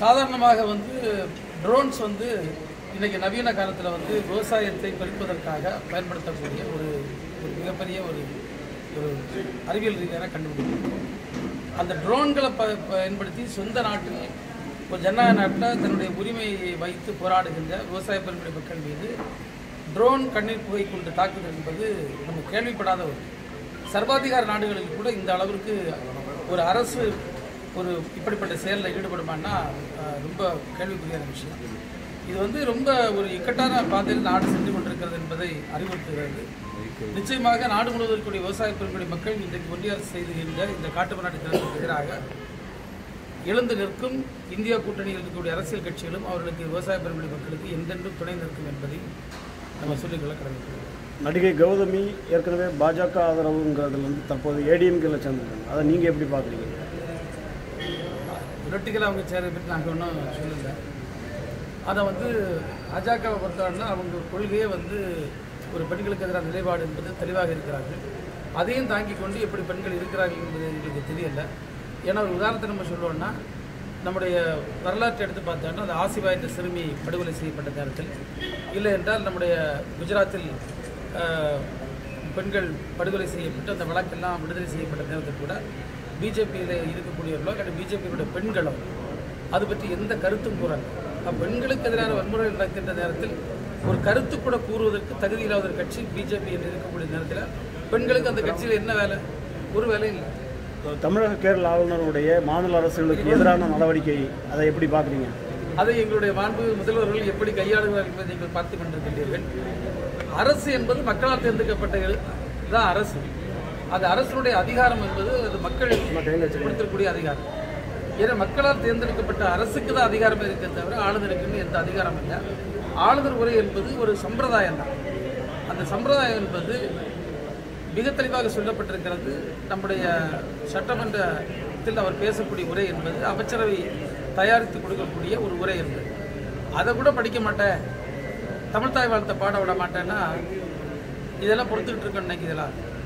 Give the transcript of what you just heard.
சாதாரணமாக வந்து ட்ரோன்ஸ் வந்து இன்னைக்கு நவீன காலத்தில் வந்து விவசாயத்தை பெருப்பதற்காக பயன்படுத்தக்கூடிய ஒரு ஒரு மிகப்பெரிய ஒரு ஒரு அறிவியல் ரீதியான கண்டுபிடிப்பு அந்த ட்ரோன்களை ப பயன்படுத்தி சொந்த நாட்டில் ஒரு ஜனநாயக நாட்டில் தன்னுடைய உரிமையை வைத்து போராடுகின்ற விவசாய பெருமுறை மக்கள் மீது ட்ரோன் கண்ணீர் புகை கொண்டு தாக்குதல் என்பது நம்ம கேள்விப்படாத ஒரு சர்வாதிகார நாடுகளில் கூட இந்த அளவிற்கு ஒரு அரசு ஒரு இப்படிப்பட்ட செயலில் ஈடுபடுமான்னா அஹ், ரொம்ப கேள்விக்குரியான விஷயம் இது வந்து ரொம்ப ஒரு இக்கட்டான பாதையில் நாடு சென்று கொண்டிருக்கிறது என்பதை அறிவுறுத்துகிறது நிச்சயமாக நாடு முழுவதும் இருக்கக்கூடிய விவசாய பெருங்குடி மக்கள் இன்றைக்கு ஒன்றிய அரசு செய்துகின்ற இந்த காட்டுமன்னாடி திட்டத்துக்கு எதிராக எழுந்து நிற்கும் இந்தியா கூட்டணியில் இருக்கக்கூடிய அரசியல் கட்சிகளும் அவர்களுக்கு விவசாய பெருங்குடி மக்களுக்கு எந்தென்றும் துணை நிற்கும் என்பதை நம்ம சொல்லிக்கொள்ள கடமைப்பட்டிருக்கிறோம் நடிகை கௌதமி ஏற்கனவே பாஜக ஆதரவுங்கிறதுல வந்து தற்போது ஏடிஎம்கேல சேர்ந்துருக்காங்க அதை நீங்கள் எப்படி பார்க்குறீங்க பொலிட்டிக்கலாக அவங்க சேர பற்றி நாங்கள் ஒன்றும் சொல்லலை அதை வந்து பாஜகவை பொறுத்தவரையில் அவங்க கொள்கையே வந்து ஒரு பெண்களுக்கு எதிரான நிலைப்பாடு என்பது தெளிவாக இருக்கிறார்கள் அதையும் தாங்கி கொண்டு எப்படி பெண்கள் இருக்கிறார்கள் என்பது எங்களுக்கு தெரியல ஏன்னா ஒரு உதாரணத்தை நம்ம சொல்லுவோம்னா நம்முடைய வரலாற்றை எடுத்து பார்த்தோம்னா அந்த ஆசிபா என்ற சிறுமி படுகொலை செய்யப்பட்ட நேரத்தில் இல்லை என்றால் நம்முடைய குஜராத்தில் ஆஹ், பெண்கள் படுகொலை செய்யப்பட்டு அந்த வழக்கெல்லாம் விடுதலை செய்யப்பட்ட நேரத்தில் கூட பிஜேபியில் இருக்கக்கூடியவர்களோ அல்லது பிஜேபியினுடைய பெண்களோ அது பற்றி எந்த கருத்தும் கூறாங்க அப்ப பெண்களுக்கு எதிரான வன்முறை நடக்கின்ற நேரத்தில் ஒரு கருத்து கூட கூறுவதற்கு தகுதி இல்லாத ஒரு கட்சி பிஜேபி என்று இருக்கக்கூடிய நேரத்தில் பெண்களுக்கு அந்த கட்சியில் என்ன வேலை ஒரு வேலை இல்லை தமிழக கேரள ஆளுநருடைய மாநில அரசுகளுக்கு எதிரான நடவடிக்கை அதை எப்படி பார்க்குறீங்க அதை எங்களுடைய மாண்பு முதல்வர்கள் எப்படி கையாளுகிறார்கள் என்பதை நீங்கள் பார்த்து கொண்டிருக்கின்றீர்கள் அரசு என்பது மக்களால் தேர்ந்தெடுக்கப்பட்ட எழு- தான் அரசு அது அரசினுடைய அதிகாரம் என்பது அது மக்கள் கொடுத்திருக்கக்கூடிய அதிகாரம் ஏன்னா மக்களால் தேர்ந்தெடுக்கப்பட்ட அரசுக்கு தான் அதிகாரம் இருக்கே தவிர ஆளுநருக்குன்னு எந்த அதிகாரம் இல்லை ஆளுநர் உரை என்பது ஒரு சம்பிரதாயம் தான் அந்த சம்பிரதாயம் என்பது மிக தெளிவாக சொல்லப்பட்டிருக்கிறது நம்முடைய சட்டமன்றத்தில் அவர் பேசக்கூடிய உரை என்பது அமைச்சரவை தயாரித்து கொடுக்கக்கூடிய ஒரு உரை என்பது அதை கூட படிக்க மாட்டேன் தமிழ் தாய் வாழ்த்த பாட விட மாட்டேன்னா இதெல்லாம் பொறுத்துக்கிட்டு இருக்கேன் இன்னைக்கு இதெல்லாம்